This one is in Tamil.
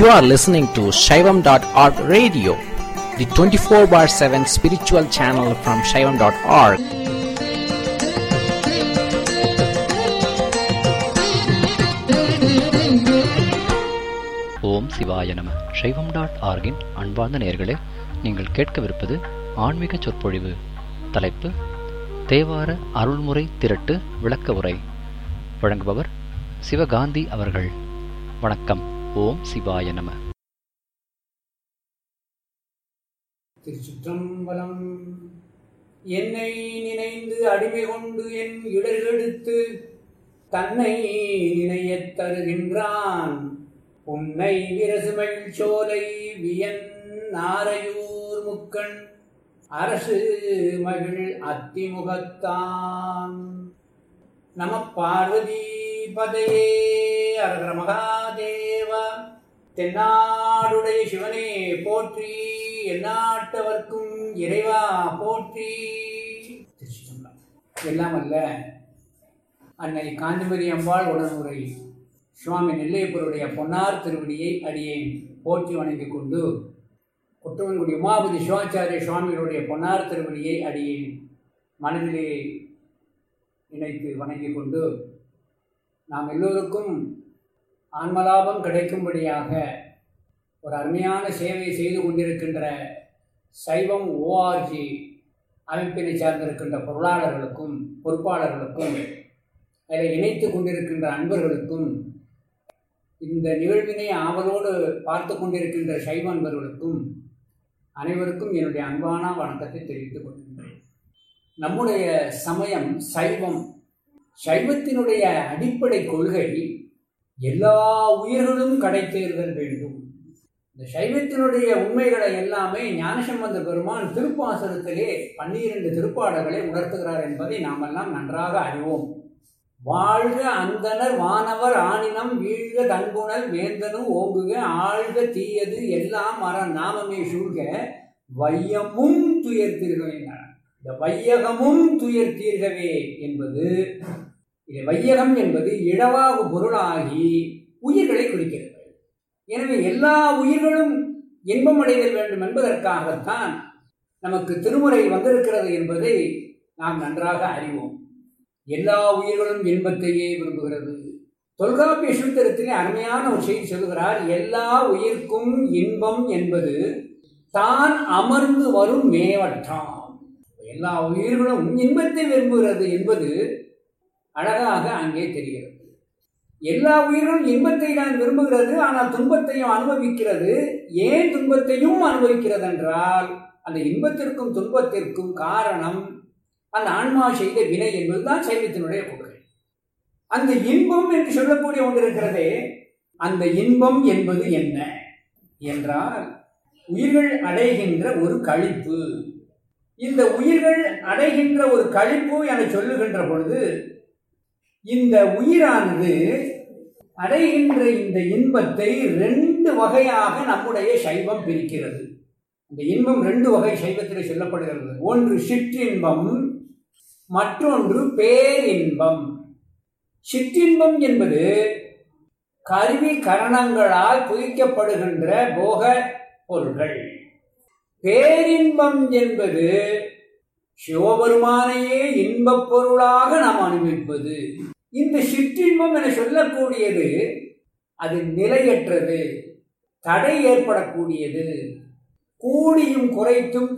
You are listening to Shaivam.org radio, the 24 bar 7 spiritual channel from Shaivam.org. ஓம் சிவாய நம சைவம் டாட் ஆர்கின் அன்பார்ந்த நேயர்களே நீங்கள் கேட்கவிருப்பது ஆன்மீக சொற்பொழிவு தலைப்பு தேவார அருள்முறை திரட்டு விளக்க உரை வழங்குபவர் சிவகாந்தி அவர்கள் வணக்கம் ஓம் சிவாய நம திருச்சிற்றம்பலம் என்னை நினைந்து அடிமை கொண்டு என் இடர்கெடுத்து தன்னை நினையத் தருகின்றான் உன்னை விரசுமெள் சோலை வியன் நாரையூர் முக்கண் அரசு மகிழ் அத்திமுகத்தான் நம பார்வதி பதையே அரகர மகாதேவா தென்னாடுடைய சிவனே போற்றி எந்நாட்டவர்க்கும் இறைவா போற்றி திருச்சிற்றம்பலம். எல்லாம் அல்ல அன்னை காந்திமதி அம்பாள் உடனுரை சுவாமி நெல்லையப்பருடைய பொன்னார் திருவடியை அடியேன் போற்றி வணங்கிக் கொண்டு குற்றவன்குடி உமாபதி சிவாச்சாரிய சுவாமிகளுடைய பொன்னார் திருவடியை அடியேன் மனதிலே நினைத்து வணங்கிக் கொண்டு நாம் எல்லோருக்கும் ஆன்மலாபம் கிடைக்கும்படியாக ஒரு அருமையான சேவை செய்து கொண்டிருக்கின்ற சைவம் ஓஆர்ஜி அமைப்பினை சார்ந்திருக்கின்ற பொருளாளர்களுக்கும் பொறுப்பாளர்களுக்கும் அதில் இணைத்து கொண்டிருக்கின்ற அன்பர்களுக்கும் இந்த நிகழ்வினை ஆவலோடு பார்த்து கொண்டிருக்கின்ற சைவ அன்பர்களுக்கும் அனைவருக்கும் என்னுடைய அன்பான வணக்கத்தை தெரிவித்துக் கொள்கின்றேன் நம்முடைய சமயம் சைவம் சைவத்தினுடைய அடிப்படை கொள்கை எல்லா உயிர்களும் கடை தேர்தல் வேண்டும் இந்த சைவத்தினுடைய உண்மைகளை எல்லாமே ஞானசம்பந்த பெருமான் திருப்பாசனத்திலே பன்னிரண்டு திருப்பாடல்களை உணர்த்துகிறார் என்பதை நாமெல்லாம் நன்றாக அறிவோம் வாழ்க அந்தனர் வானவர் ஆனினம் வீழ்க தன்புணல் வேந்தனும் ஓங்குக ஆழ்க தீயது எல்லாம் அற நாமமே சூழ்க வையமும் துயர்த்தீர்களே இந்த வையகமும் துயர்த்தீர்களே என்பது இது வையகம் என்பது இழவாகு பொருளாகி உயிர்களை குறிக்கிறது எனவே எல்லா உயிர்களும் இன்பம் அடைதல் வேண்டும் என்பதற்காகத்தான் நமக்கு திருமுறை வந்திருக்கிறது என்பதை நாம் நன்றாக அறிவோம் எல்லா உயிர்களும் இன்பத்தையே விரும்புகிறது தொல்காப்பிய சூத்திரத்திலே அருமையான ஒரு செய்தி சொல்கிறார் எல்லா உயிர்க்கும் இன்பம் என்பது தான் அமர்ந்து வரும் மேவற்றாம் எல்லா உயிர்களும் இன்பத்தை விரும்புகிறது என்பது அழகாக அங்கே தெரிகிறது எல்லா உயிரும் இன்பத்தை தான் விரும்புகிறது ஆனால் துன்பத்தையும் அனுபவிக்கிறது ஏன் துன்பத்தையும் அனுபவிக்கிறது என்றால் அந்த இன்பத்திற்கும் துன்பத்திற்கும் காரணம் அந்த ஆன்மா செய்த வினை என்பதுதான் சைவத்தினுடைய கொள்கை அந்த இன்பம் என்று சொல்லக்கூடிய ஒன்று இருக்கிறதே அந்த இன்பம் என்பது என்ன என்றால் உயிர்கள் அடைகின்ற ஒரு கழிப்பு இந்த உயிர்கள் அடைகின்ற ஒரு கழிப்பு என சொல்லுகின்ற பொழுது இந்த உயிரானது அடைகின்ற இந்த இன்பத்தை ரெண்டு வகையாக நம்முடைய சைவம் பிரிக்கிறது இந்த இன்பம் ரெண்டு வகை சைவத்தில் சொல்லப்படுகிறது ஒன்று சிற்றின்பம் மற்றொன்று பேரின்பம் சிற்றின்பம் என்பது கருவி கரணங்களால் புகிக்கப்படுகின்ற போக பொருள்கள் பேரின்பம் என்பது சிவபெருமானையே இன்பப் பொருளாக நாம் அனுபவிப்பது இந்த சிற்றின்பம் என சொல்லக்கூடியது அது நிலையற்றது தடை ஏற்படக்கூடியது கூடியும் குறைத்தும்